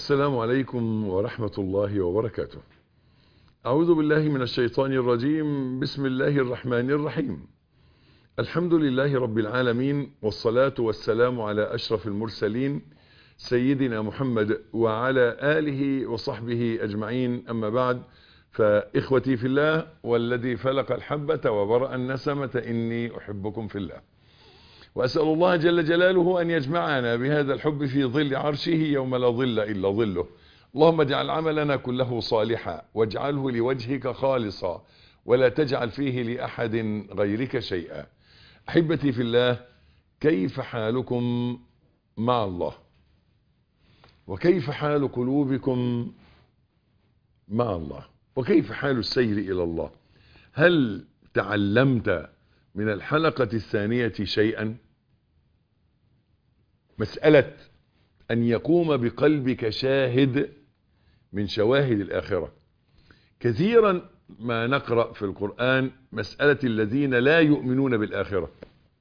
السلام عليكم ورحمة الله وبركاته أعوذ بالله من الشيطان الرجيم بسم الله الرحمن الرحيم الحمد لله رب العالمين والصلاة والسلام على أشرف المرسلين سيدنا محمد وعلى آله وصحبه أجمعين أما بعد فإخوتي في الله والذي فلق الحبة وبرأ النسمة إني أحبكم في الله وأسأل الله جل جلاله أن يجمعنا بهذا الحب في ظل عرشه يوم لا ظل إلا ظله اللهم اجعل عملنا كله صالحا واجعله لوجهك خالصا ولا تجعل فيه لأحد غيرك شيئا أحبتي في الله كيف حالكم مع الله وكيف حال قلوبكم مع الله وكيف حال السير إلى الله هل تعلمت من الحلقة الثانية شيئا مسألة أن يقوم بقلبك شاهد من شواهد الآخرة كثيرا ما نقرأ في القرآن مسألة الذين لا يؤمنون بالآخرة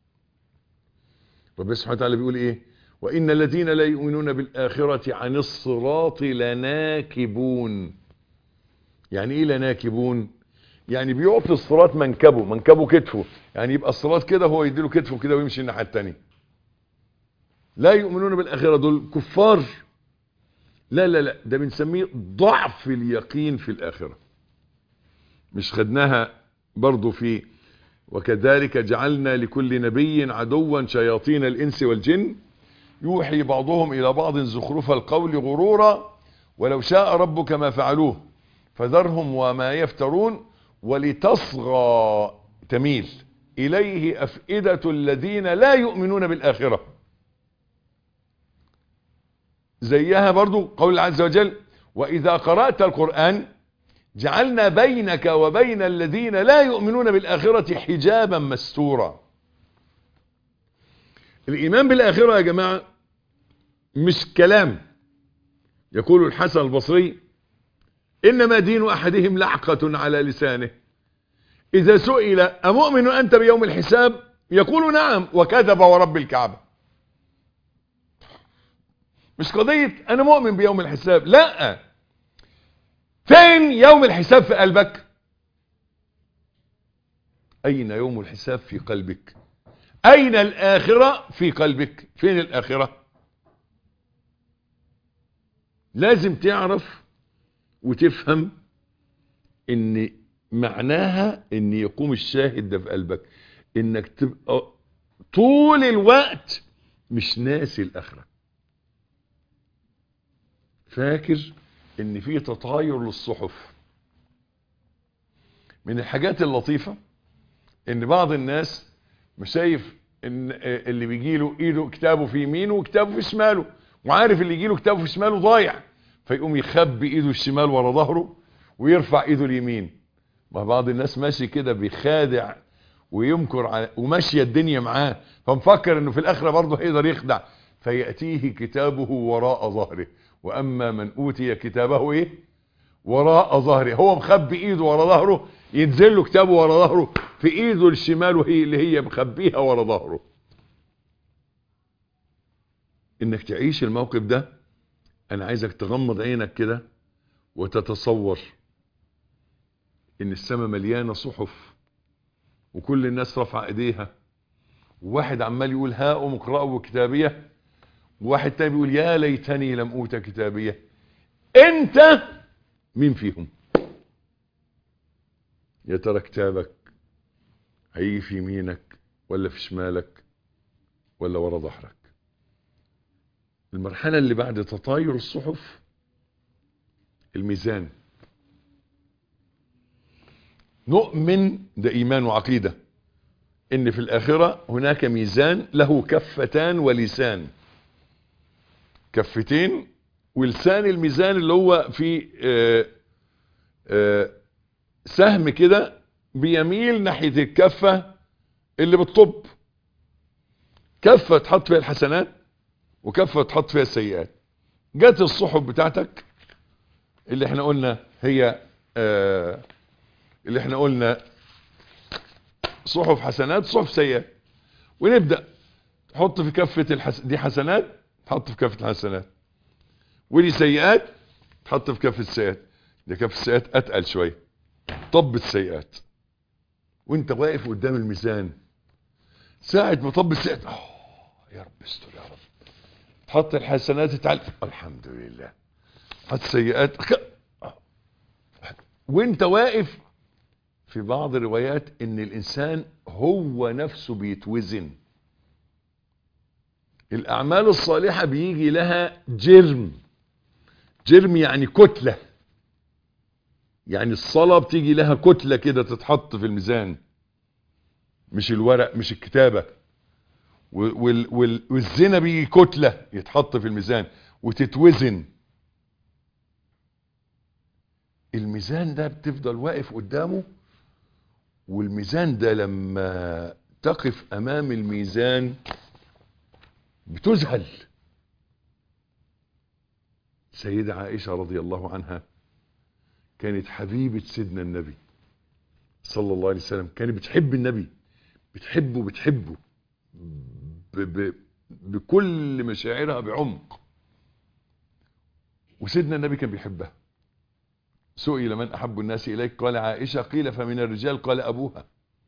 رب سبحانه وتعالى بيقول إيه وإن الذين لا يؤمنون بالآخرة عن الصراط لناكبون يعني إيه لناكبون يعني بيعطي الصراط منكبه منكبه كتفه يعني يبقى الصراط كده هو يديله كتفه كده ويمشي الناحيه الثانيه لا يؤمنون بالاخره دول كفار لا لا لا ده بنسميه ضعف اليقين في الاخره مش خدناها برضو في وكذلك جعلنا لكل نبي عدوا شياطين الانس والجن يوحي بعضهم الى بعض زخرف القول غرورا ولو شاء ربك ما فعلوه فذرهم وما يفترون ولتصغى تميل إليه أفئدة الذين لا يؤمنون بالآخرة زيها برضو قول الله عز وجل وإذا قرأت القرآن جعلنا بينك وبين الذين لا يؤمنون بالآخرة حجابا مستورا الإيمان بالآخرة يا جماعة مش كلام يقول الحسن البصري إنما دين أحدهم لحقة على لسانه إذا سئل أمؤمن أنت بيوم الحساب يقول نعم وكذب ورب الكعبة مش قضية أنا مؤمن بيوم الحساب لا فين يوم الحساب في قلبك أين يوم الحساب في قلبك أين الآخرة في قلبك فين الآخرة لازم تعرف وتفهم ان معناها ان يقوم الشاهد ده في قلبك انك تبقى طول الوقت مش ناسي الاخره فاكر ان في تطاير للصحف من الحاجات اللطيفه ان بعض الناس مش شايف ان اللي بيجي له ايده كتابه في يمينه وكتابه في شماله وعارف اللي يجي له كتابه في شماله ضايع فيقوم يخبي ايده الشمال ورا ظهره ويرفع ايده اليمين ما بعض الناس ماشي كده بيخادع ويمكر على وماشيه الدنيا معاه فمفكر انه في الاخره برضه هيقدر يخدع فياتيه كتابه وراء ظهره واما من اوتي كتابه ايه وراء ظهره هو مخبي ايده ورا ظهره ينزل له كتابه ورا ظهره في ايده الشمال وهي اللي هي مخبيها ورا ظهره انك تعيش الموقف ده انا عايزك تغمض عينك كده وتتصور ان السماء مليانه صحف وكل الناس رفع ايديها وواحد عمال يقول ها ام اقرأوا كتابيه وواحد تاني بيقول يا ليتني لم اوت كتابيه انت مين فيهم يا ترى كتابك هيجي في يمينك ولا في شمالك ولا ورا ظهرك المرحلة اللي بعد تطاير الصحف الميزان نؤمن ده إيمان وعقيدة إن في الآخرة هناك ميزان له كفتان ولسان كفتين ولسان الميزان اللي هو في آآ آآ سهم كده بيميل ناحية الكفة اللي بتطب كفة تحط فيها الحسنات وكفة تحط فيها السيئات جت الصحف بتاعتك اللي احنا قلنا هي آه اللي احنا قلنا صحف حسنات صحف سيئات ونبدأ تحط في كفة الحس... دي حسنات تحط في كفة الحسنات ولي سيئات تحط في كف السيئات ده كف السيئات اتقل شويه طب السيئات وانت واقف قدام الميزان ساعة ما طب السيئات اه يا رب استر يا رب تحط الحسنات تعال الحمد لله حط السيئات وانت واقف في بعض الروايات ان الانسان هو نفسه بيتوزن الاعمال الصالحة بيجي لها جرم جرم يعني كتلة يعني الصلاة بتيجي لها كتلة كده تتحط في الميزان مش الورق مش الكتابة وال وال والزنا بيجي كتلة يتحط في الميزان وتتوزن الميزان ده بتفضل واقف قدامه والميزان ده لما تقف امام الميزان بتذهل سيدة عائشة رضي الله عنها كانت حبيبة سيدنا النبي صلى الله عليه وسلم كانت بتحب النبي بتحبه بتحبه ب ب بكل مشاعرها بعمق وسيدنا النبي كان بيحبها سئل من أحب الناس إليك قال عائشة قيل فمن الرجال قال أبوها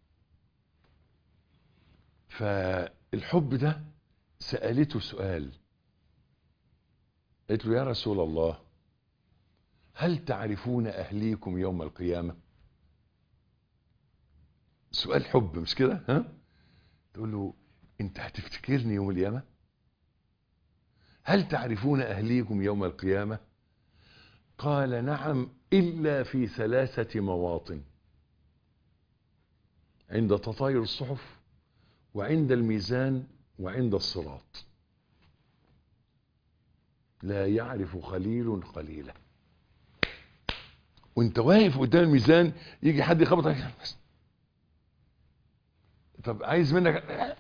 فالحب ده سألته سؤال قالت له يا رسول الله هل تعرفون أهليكم يوم القيامة سؤال حب مش كده ها تقول له انت هتفتكرني يوم القيامة هل تعرفون أهليكم يوم القيامة قال نعم إلا في ثلاثة مواطن عند تطاير الصحف وعند الميزان وعند الصراط لا يعرف خليل قليلا وانت واقف قدام الميزان يجي حد يخبط عليك طب عايز منك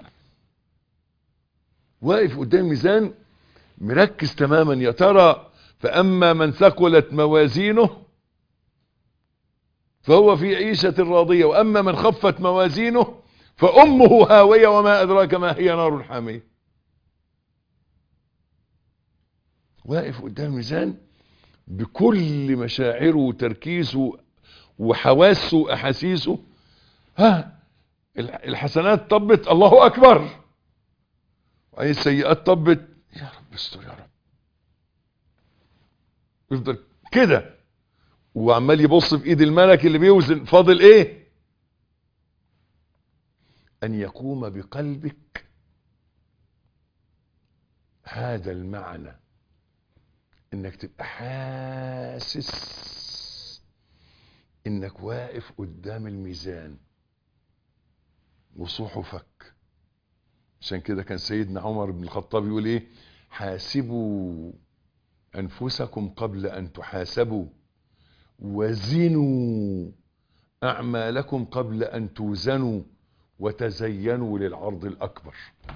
واقف قدام الميزان مركز تماما يا ترى فأما من ثقلت موازينه فهو في عيشة راضية وأما من خفت موازينه فأمه هاوية وما أدراك ما هي نار حامية واقف قدام الميزان بكل مشاعره وتركيزه وحواسه وأحاسيسه ها الحسنات طبت الله أكبر وأي السيئات طبت يا رب استر يا رب يفضل كده وعمال يبص في ايد الملك اللي بيوزن فاضل ايه ان يقوم بقلبك هذا المعنى انك تبقى حاسس انك واقف قدام الميزان وصحفك عشان كده كان سيدنا عمر بن الخطاب يقول ايه حاسبوا انفسكم قبل ان تحاسبوا وزنوا اعمالكم قبل ان توزنوا وتزينوا للعرض الاكبر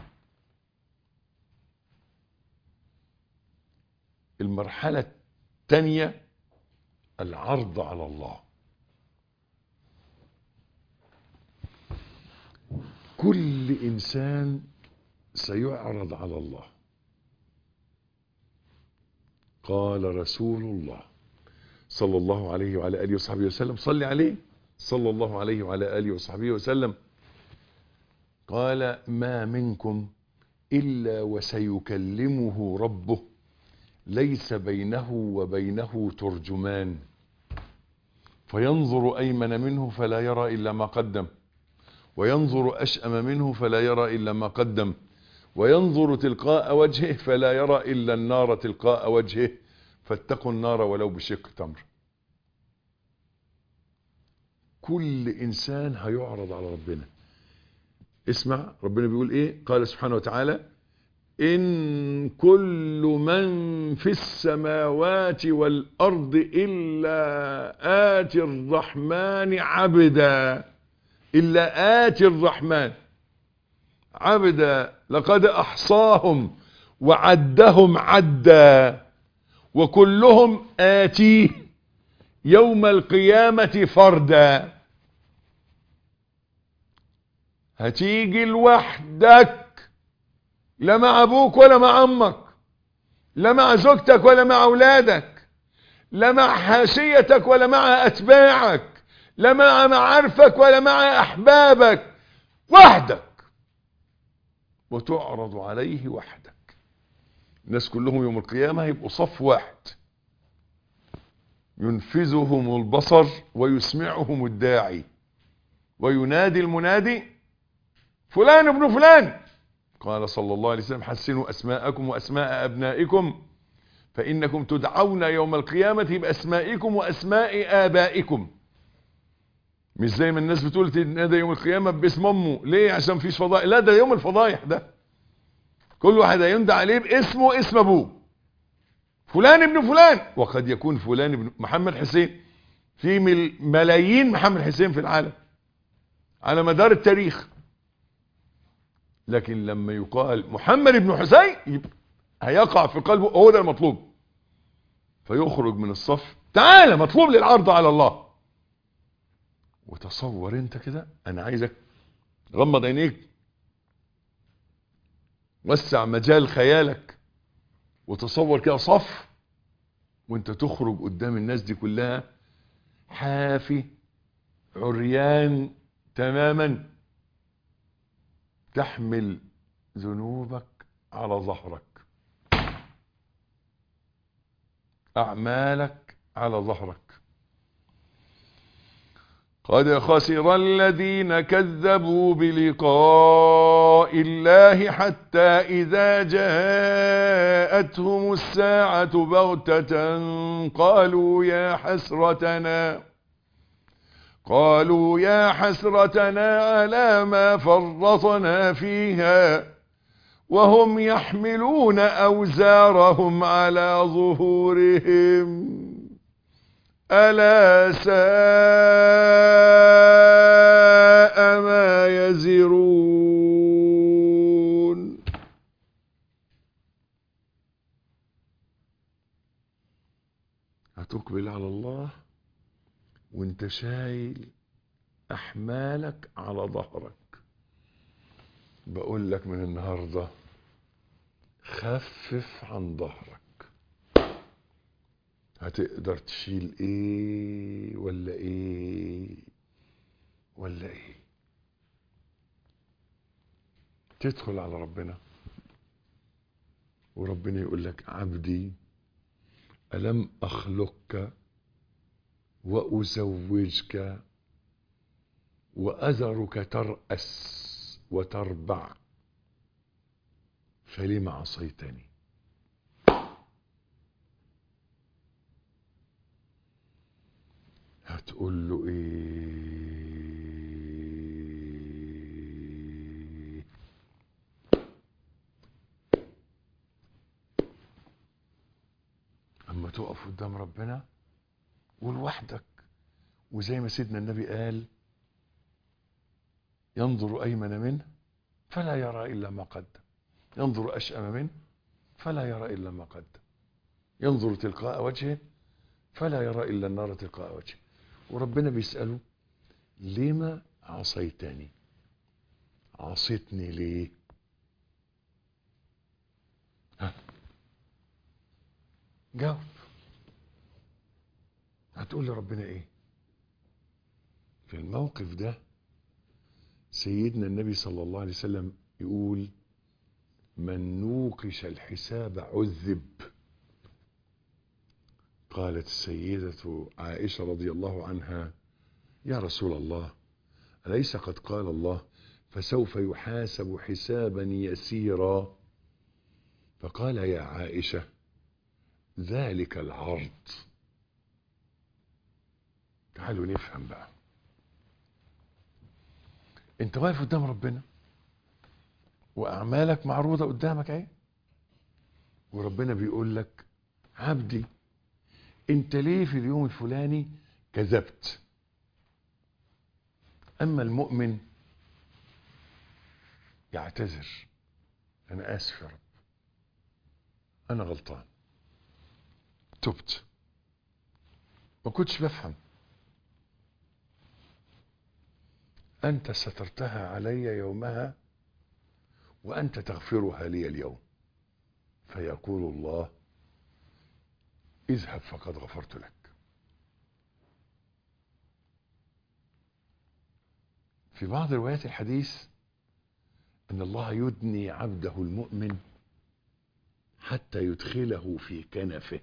المرحلة الثانية العرض على الله كل انسان سيعرض على الله قال رسول الله صلى الله عليه وعلى اله وصحبه وسلم صلي عليه صلى الله عليه وعلى اله وصحبه وسلم قال ما منكم الا وسيكلمه ربه ليس بينه وبينه ترجمان فينظر ايمن منه فلا يرى الا ما قدم وينظر اشأم منه فلا يرى الا ما قدم وينظر تلقاء وجهه فلا يرى الا النار تلقاء وجهه فاتقوا النار ولو بشق تمر كل انسان هيعرض على ربنا اسمع ربنا بيقول ايه قال سبحانه وتعالى ان كل من في السماوات والارض الا اتي الرحمن عبدا الا اتي الرحمن عبدا لقد احصاهم وعدهم عدا وكلهم آتيه يوم القيامة فردا هتيجي لوحدك لا مع ابوك ولا مع امك لا مع زوجتك ولا مع اولادك لا مع حاشيتك ولا مع اتباعك لا مع معارفك ولا مع احبابك وحدك وتعرض عليه وحدك الناس كلهم يوم القيامة يبقوا صف واحد ينفذهم البصر ويسمعهم الداعي وينادي المنادي فلان ابن فلان قال صلى الله عليه وسلم حسنوا أسماءكم وأسماء أبنائكم فإنكم تدعون يوم القيامة بأسمائكم وأسماء آبائكم مش زي ما الناس بتقول تنادى يوم القيامة باسم أمه ليه عشان فيش فضائح لا ده يوم الفضايح ده كل واحد هيندى عليه باسمه اسم أبوه فلان ابن فلان وقد يكون فلان ابن محمد حسين في ملايين محمد حسين في العالم على مدار التاريخ لكن لما يقال محمد بن حسين هيقع في قلبه هو ده المطلوب فيخرج من الصف تعالى مطلوب للعرض على الله وتصور انت كده انا عايزك غمض عينيك وسع مجال خيالك وتصور كده صف وانت تخرج قدام الناس دي كلها حافي عريان تماما تحمل ذنوبك على ظهرك أعمالك على ظهرك قد خسر الذين كذبوا بلقاء الله حتى إذا جاءتهم الساعة بغتة قالوا يا حسرتنا قالوا يا حسرتنا على ما فرطنا فيها وهم يحملون أوزارهم على ظهورهم ألا ساء ما يزرون هتقبل على الله وانت شايل احمالك على ظهرك بقول لك من النهارده خفف عن ظهرك هتقدر تشيل ايه ولا ايه ولا ايه تدخل على ربنا وربنا يقول لك عبدي ألم أخلقك وأزوجك وأذرك ترأس وتربع فلم عصيتني هتقول له ايه اما تقف قدام ربنا ولوحدك وزي ما سيدنا النبي قال ينظر ايمن منه فلا يرى الا ما قدم ينظر اشأم منه فلا يرى الا ما قدم ينظر تلقاء وجهه فلا يرى الا النار تلقاء وجهه وربنا بيسأله لما عصيتني عصيتني ليه ها جاوب هتقول لربنا ايه في الموقف ده سيدنا النبي صلى الله عليه وسلم يقول من نوقش الحساب عذب قالت السيدة عائشة رضي الله عنها يا رسول الله أليس قد قال الله فسوف يحاسب حسابا يسيرا فقال يا عائشة ذلك العرض تعالوا نفهم بقى انت واقف قدام ربنا واعمالك معروضة قدامك اهي وربنا بيقول لك عبدي انت ليه في اليوم الفلاني كذبت اما المؤمن يعتذر انا اسف يا رب انا غلطان تبت ما كنتش بفهم انت سترتها علي يومها وانت تغفرها لي اليوم فيقول الله اذهب فقد غفرت لك في بعض روايات الحديث ان الله يدني عبده المؤمن حتى يدخله في كنفه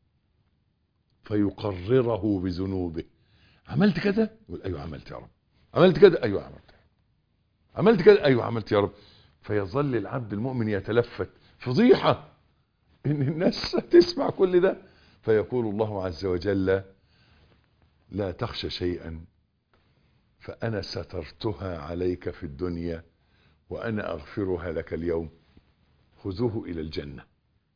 فيقرره بذنوبه عملت كده يقول ايوه عملت يا رب عملت كده ايوه عملت عملت كده ايوه عملت يا رب فيظل العبد المؤمن يتلفت فضيحه ان الناس تسمع كل ده فيقول الله عز وجل لا تخشى شيئا فانا سترتها عليك في الدنيا وانا اغفرها لك اليوم خذوه الى الجنه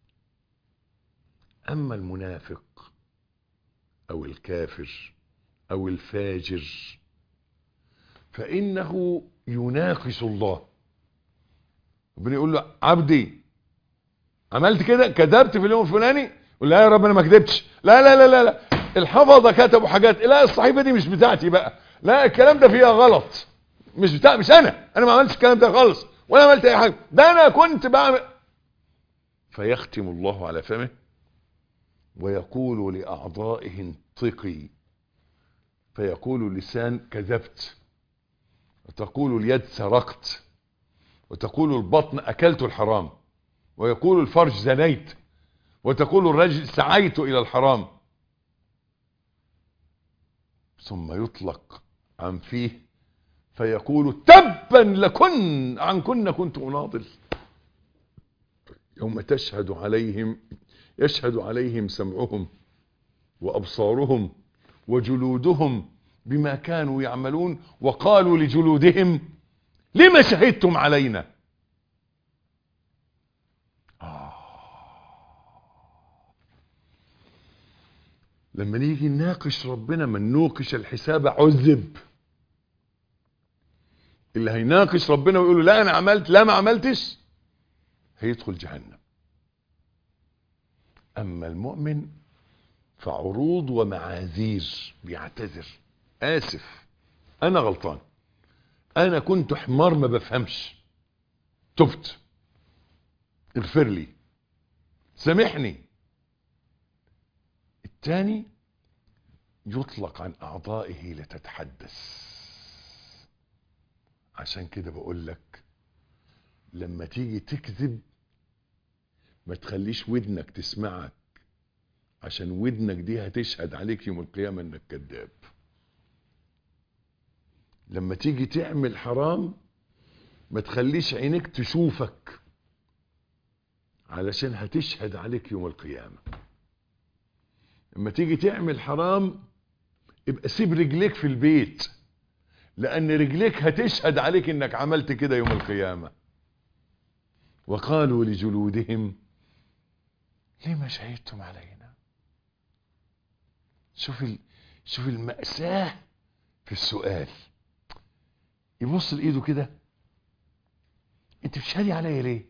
اما المنافق او الكافر او الفاجر فانه يناقش الله ربنا يقول له عبدي عملت كده كذبت في اليوم الفلاني يقول لا يا رب انا ما كذبتش لا لا لا لا لا الحفظه كتبوا حاجات لا الصحيفه دي مش بتاعتي بقى لا الكلام ده فيها غلط مش بتاع مش انا انا ما عملتش الكلام ده خالص ولا عملت اي حاجه ده انا كنت بعمل فيختم الله على فمه ويقول لاعضائه انطقي فيقول اللسان كذبت وتقول اليد سرقت وتقول البطن اكلت الحرام ويقول الفرج زنيت وتقول الرجل سعيت الى الحرام ثم يطلق عن فيه فيقول تبا لكن عن كن كنت اناضل يوم تشهد عليهم يشهد عليهم سمعهم وابصارهم وجلودهم بما كانوا يعملون وقالوا لجلودهم لما شهدتم علينا لما نيجي نناقش ربنا من نوقش الحساب عذب اللي هيناقش ربنا ويقول له لا انا عملت لا ما عملتش هيدخل جهنم اما المؤمن فعروض ومعاذير بيعتذر اسف انا غلطان انا كنت حمار ما بفهمش تبت اغفر لي سامحني الثاني يطلق عن اعضائه لتتحدث عشان كده بقول لك لما تيجي تكذب ما تخليش ودنك تسمعك عشان ودنك دي هتشهد عليك يوم القيامة انك كذاب لما تيجي تعمل حرام ما تخليش عينيك تشوفك علشان هتشهد عليك يوم القيامة لما تيجي تعمل حرام ابقى سيب رجليك في البيت لان رجليك هتشهد عليك انك عملت كده يوم القيامة وقالوا لجلودهم لما شهدتم علينا شوف ال... شوف المأساة في السؤال يبص لايده كده انت بتشهدي عليا ليه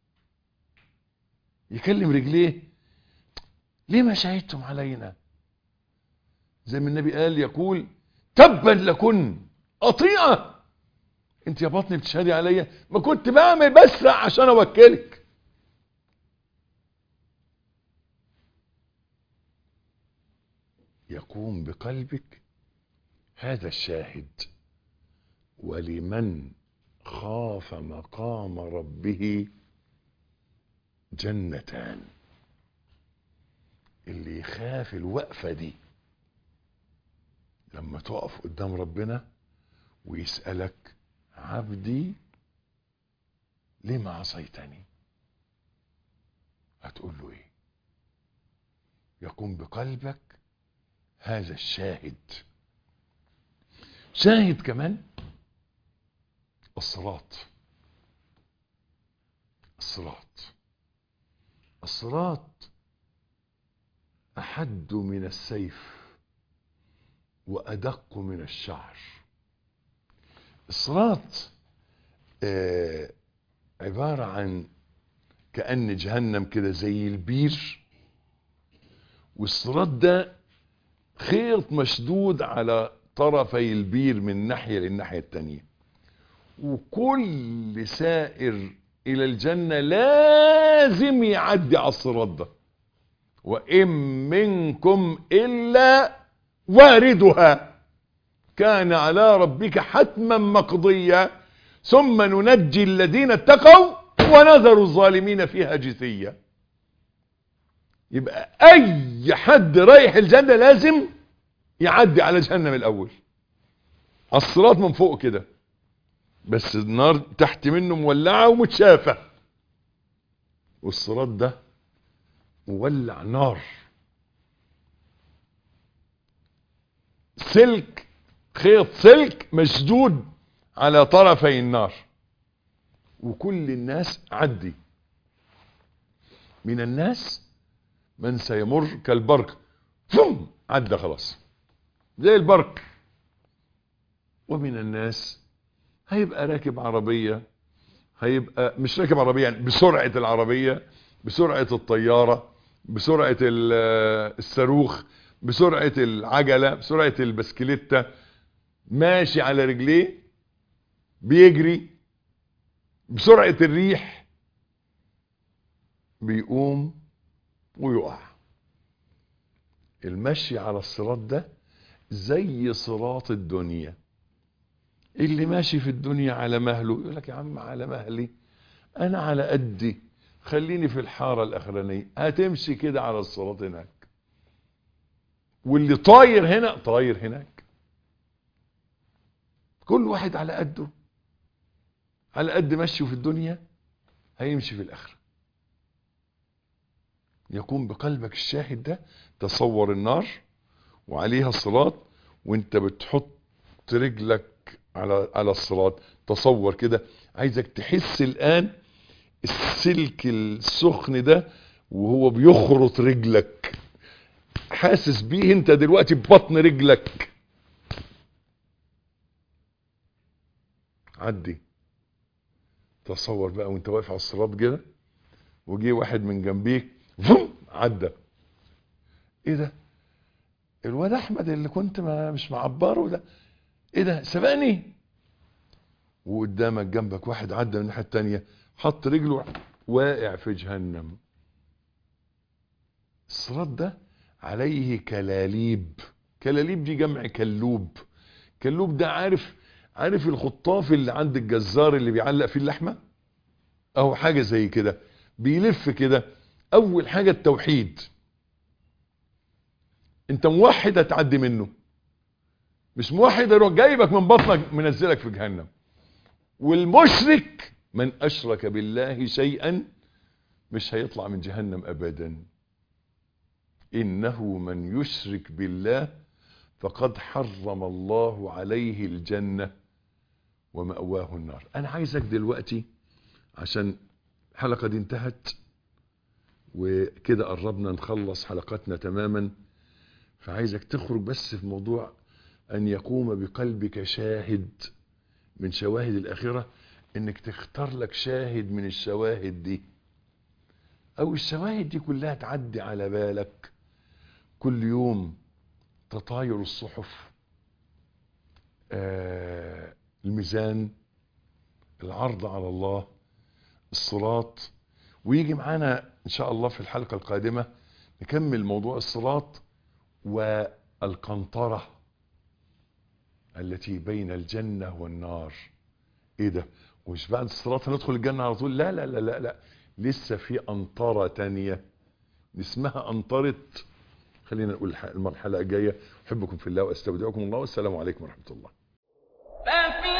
يكلم رجليه ليه ما شهدتم علينا زي ما النبي قال يقول تبا لكن قطيعة انت يا بطني بتشهدي عليا ما كنت بعمل بس عشان اوكلك يقوم بقلبك هذا الشاهد ولمن خاف مقام ربه جنتان اللي يخاف الوقفة دي لما تقف قدام ربنا ويسألك عبدي لما عصيتني هتقول له ايه يقوم بقلبك هذا الشاهد شاهد كمان الصراط الصراط الصراط أحد من السيف وأدق من الشعر الصراط آه عبارة عن كأن جهنم كده زي البير والصراط ده خيط مشدود على طرفي البير من ناحية للناحية التانية وكل سائر إلى الجنة لازم يعدي على الصراط ده وإن منكم إلا واردها كان على ربك حتما مقضيا ثم ننجي الذين اتقوا ونذر الظالمين فيها جثيا يبقى اي حد رايح الجنة لازم يعدي على جهنم الاول الصراط من فوق كده بس النار تحت منه مولعة ومتشافة والصراط ده مولع نار سلك خيط سلك مشدود على طرفي النار وكل الناس عدي من الناس من سيمر كالبرق فم عدى خلاص زي البرق ومن الناس هيبقى راكب عربية هيبقى مش راكب عربية يعني بسرعة العربية بسرعة الطيارة بسرعة الصاروخ بسرعة العجلة بسرعة البسكليتة ماشي على رجليه بيجري بسرعة الريح بيقوم ويقع المشي على الصراط ده زي صراط الدنيا اللي ماشي في الدنيا على مهله يقول لك يا عم على مهلي انا على قدي خليني في الحارة الاخرانية هتمشي كده على الصراط هناك واللي طاير هنا طاير هناك كل واحد على قده على قد مشيه في الدنيا هيمشي في الاخره يكون بقلبك الشاهد ده تصور النار وعليها الصراط وانت بتحط رجلك على على الصراط تصور كده عايزك تحس الان السلك السخن ده وهو بيخرط رجلك حاسس بيه انت دلوقتي ببطن رجلك عدي تصور بقى وانت واقف على الصراط كده وجي واحد من جنبيك فم عدى ايه ده الواد احمد اللي كنت ما مش معبره ده ايه ده سبقني وقدامك جنبك واحد عدى من الناحيه التانيه حط رجله واقع في جهنم الصراط ده عليه كلاليب كلاليب دي جمع كلوب كلوب ده عارف عارف الخطاف اللي عند الجزار اللي بيعلق فيه اللحمه او حاجه زي كده بيلف كده اول حاجه التوحيد انت موحد هتعدي منه مش موحد يروح جايبك من بطنك منزلك في جهنم والمشرك من اشرك بالله شيئا مش هيطلع من جهنم ابدا انه من يشرك بالله فقد حرم الله عليه الجنة ومأواه النار انا عايزك دلوقتي عشان الحلقة دي انتهت وكده قربنا نخلص حلقتنا تماما فعايزك تخرج بس في موضوع ان يقوم بقلبك شاهد من شواهد الاخرة انك تختار لك شاهد من الشواهد دي او الشواهد دي كلها تعدي على بالك كل يوم تطاير الصحف آه الميزان العرض على الله الصراط ويجي معانا ان شاء الله في الحلقة القادمة نكمل موضوع الصراط والقنطرة التي بين الجنة والنار ايه ده ومش بعد الصراط هندخل الجنة على طول لا لا لا لا, لا. لسه في قنطرة تانية اسمها قنطرة خلينا نقول المرحلة الجاية احبكم في الله واستودعكم الله والسلام عليكم ورحمة الله ففي